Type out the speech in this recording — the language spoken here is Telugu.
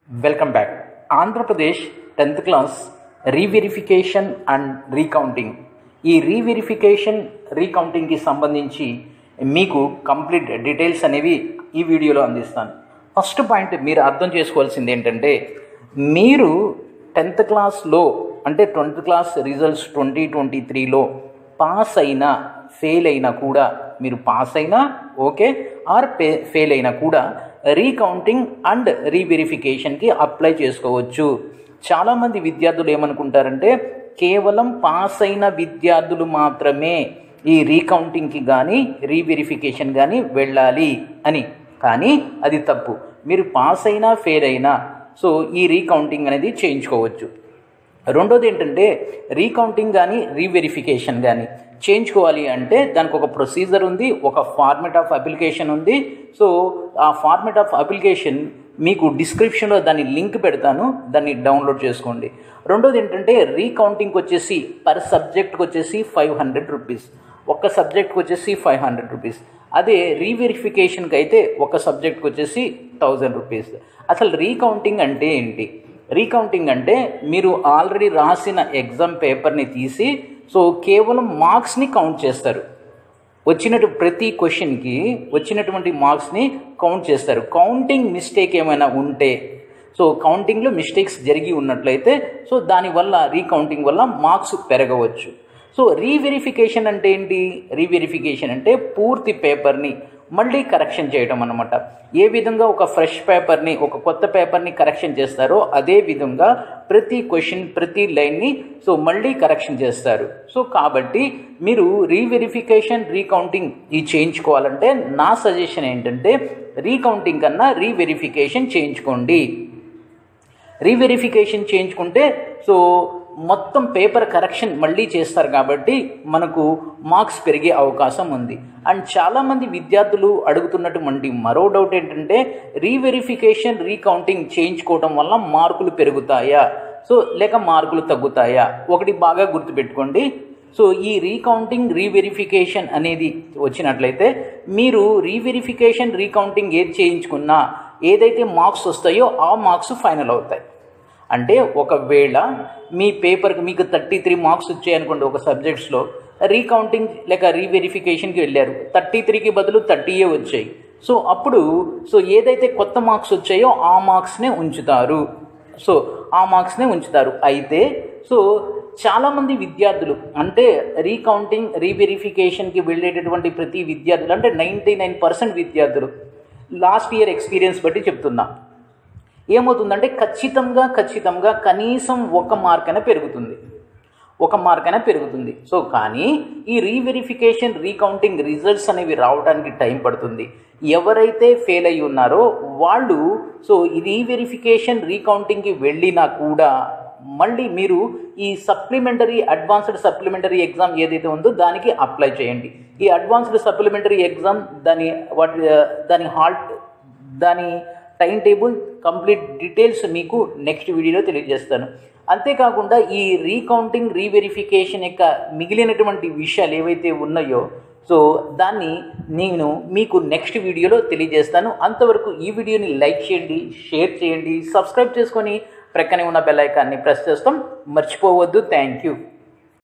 welcome back Andhra Pradesh tenth class reverification and recounting ఈ రీవెరిఫికేషన్ రీకౌంటింగ్కి సంబంధించి మీకు కంప్లీట్ డీటెయిల్స్ అనేవి ఈ వీడియోలో అందిస్తాను ఫస్ట్ పాయింట్ మీరు అర్థం చేసుకోవాల్సింది ఏంటంటే మీరు టెన్త్ క్లాస్లో అంటే tenth class results twenty twenty త్రీలో పాస్ అయినా ఫెయిల్ అయినా కూడా మీరు పాస్ అయినా ఓకే ఆర్ పే ఫెయిల్ అయినా కూడా రీకౌంటింగ్ అండ్ రీవెరిఫికేషన్కి అప్లై చేసుకోవచ్చు చాలామంది విద్యార్థులు ఏమనుకుంటారంటే కేవలం పాస్ అయిన విద్యార్థులు మాత్రమే ఈ రీకౌంటింగ్కి కానీ రీవెరిఫికేషన్ కానీ వెళ్ళాలి అని కానీ అది తప్పు మీరు పాస్ అయినా ఫెయిల్ అయినా సో ఈ రీకౌంటింగ్ అనేది చేయించుకోవచ్చు రెండోది ఏంటంటే రీకౌంటింగ్ కానీ రీవెరిఫికేషన్ కానీ చేయించుకోవాలి అంటే దానికి ఒక ప్రొసీజర్ ఉంది ఒక ఫార్మెట్ ఆఫ్ అప్లికేషన్ ఉంది సో ఆ ఫార్మెట్ ఆఫ్ అప్లికేషన్ మీకు డిస్క్రిప్షన్లో దాని లింక్ పెడతాను దాన్ని డౌన్లోడ్ చేసుకోండి రెండోది ఏంటంటే రీకౌంటింగ్కి వచ్చేసి పర్ సబ్జెక్ట్కి వచ్చేసి ఫైవ్ హండ్రెడ్ రూపీస్ ఒక్క సబ్జెక్ట్కి వచ్చేసి ఫైవ్ హండ్రెడ్ రూపీస్ అదే రీవెరిఫికేషన్కి అయితే ఒక సబ్జెక్ట్కి వచ్చేసి థౌజండ్ రూపీస్ అసలు రీకౌంటింగ్ అంటే ఏంటి రీకౌంటింగ్ అంటే మీరు ఆల్రెడీ రాసిన ఎగ్జామ్ పేపర్ని తీసి సో కేవలం మార్క్స్ని కౌంట్ చేస్తారు వచ్చినట్టు ప్రతి క్వశ్చన్కి వచ్చినటువంటి మార్క్స్ని కౌంట్ చేస్తారు కౌంటింగ్ మిస్టేక్ ఏమైనా ఉంటే సో కౌంటింగ్లో మిస్టేక్స్ జరిగి ఉన్నట్లయితే సో దానివల్ల రీకౌంటింగ్ వల్ల మార్క్స్ పెరగవచ్చు సో రీవెరిఫికేషన్ అంటే ఏంటి రీవెరిఫికేషన్ అంటే పూర్తి పేపర్ని మళ్ళీ కరెక్షన్ చేయడం అనమాట ఏ విధంగా ఒక ఫ్రెష్ పేపర్ని ఒక కొత్త పేపర్ని కరెక్షన్ చేస్తారో అదే విధంగా ప్రతి క్వశ్చన్ ప్రతి లైన్ని సో మళ్ళీ కరెక్షన్ చేస్తారు సో కాబట్టి మీరు రీవెరిఫికేషన్ రీకౌంటింగ్ ఈ చేయించుకోవాలంటే నా సజెషన్ ఏంటంటే రీకౌంటింగ్ కన్నా రీవెరిఫికేషన్ చేయించుకోండి రీవెరిఫికేషన్ చేయించుకుంటే సో మొత్తం పేపర్ కరెక్షన్ మళ్ళీ చేస్తారు కాబట్టి మనకు మార్క్స్ పెరిగే అవకాశం ఉంది అండ్ చాలామంది విద్యార్థులు అడుగుతున్నటువంటి మరో డౌట్ ఏంటంటే రీవెరిఫికేషన్ రీకౌంటింగ్ చేయించుకోవడం వల్ల మార్కులు పెరుగుతాయా సో లేక మార్కులు తగ్గుతాయా ఒకటి బాగా గుర్తుపెట్టుకోండి సో ఈ రీకౌంటింగ్ రీవెరిఫికేషన్ అనేది వచ్చినట్లయితే మీరు రీవెరిఫికేషన్ రీకౌంటింగ్ ఏది చేయించుకున్నా ఏదైతే మార్క్స్ వస్తాయో ఆ మార్క్స్ ఫైనల్ అవుతాయి అంటే ఒకవేళ మీ పేపర్కి మీకు థర్టీ త్రీ మార్క్స్ వచ్చాయనుకోండి ఒక సబ్జెక్ట్స్లో రీకౌంటింగ్ లేక రీవెరిఫికేషన్కి వెళ్ళారు థర్టీ త్రీకి బదులు థర్టీయే వచ్చాయి సో అప్పుడు సో ఏదైతే కొత్త మార్క్స్ వచ్చాయో ఆ మార్క్స్నే ఉంచుతారు సో ఆ మార్క్స్నే ఉంచుతారు అయితే సో చాలామంది విద్యార్థులు అంటే రీకౌంటింగ్ రీవెరిఫికేషన్కి వెళ్ళేటటువంటి ప్రతి విద్యార్థులు అంటే నైంటీ నైన్ పర్సెంట్ విద్యార్థులు లాస్ట్ ఇయర్ ఎక్స్పీరియన్స్ బట్టి చెప్తున్నా ఏమవుతుందంటే ఖచ్చితంగా ఖచ్చితంగా కనీసం ఒక మార్క్ అయినా పెరుగుతుంది ఒక మార్క్ అయినా పెరుగుతుంది సో కానీ ఈ రీవెరిఫికేషన్ రీకౌంటింగ్ రిజల్ట్స్ అనేవి రావడానికి టైం పడుతుంది ఎవరైతే ఫెయిల్ అయి ఉన్నారో వాళ్ళు సో ఈ రీవెరిఫికేషన్ రీకౌంటింగ్కి వెళ్ళినా కూడా మళ్ళీ మీరు ఈ సప్లిమెంటరీ అడ్వాన్స్డ్ సప్లిమెంటరీ ఎగ్జామ్ ఏదైతే ఉందో దానికి అప్లై చేయండి ఈ అడ్వాన్స్డ్ సప్లిమెంటరీ ఎగ్జామ్ దాని వాటి దాని హాల్ట్ దాని టైం టేబుల్ కంప్లీట్ డీటెయిల్స్ మీకు నెక్స్ట్ వీడియోలో తెలియజేస్తాను అంతేకాకుండా ఈ రీకౌంటింగ్ రీవెరిఫికేషన్ యొక్క మిగిలినటువంటి విషయాలు ఏవైతే ఉన్నాయో సో దాన్ని నేను మీకు నెక్స్ట్ వీడియోలో తెలియజేస్తాను అంతవరకు ఈ వీడియోని లైక్ చేయండి షేర్ చేయండి సబ్స్క్రైబ్ చేసుకొని ప్రక్కనే ఉన్న బెల్ ఐకాన్ని ప్రెస్ చేస్తాం మర్చిపోవద్దు థ్యాంక్ యూ